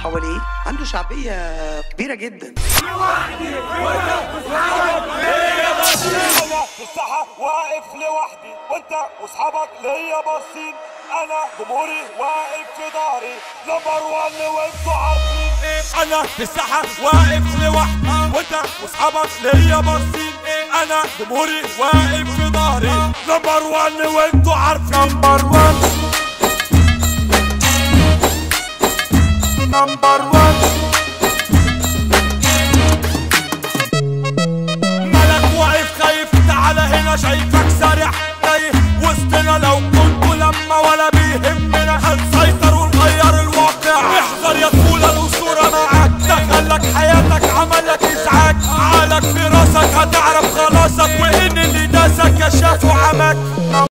حواليه عنده شعبيه كبيره جدا انا في الساحه واقف لوحدي وانت واصحابك ليا باصين انا جمهوري واقف في ظهري نمبر 1 وانتوا عارفين انا في الساحه واقف لوحدي وانت واصحابك ليا باصين انا جمهوري واقف في ظهري نمبر 1 وانتوا عارفين نمبر 1 نمبر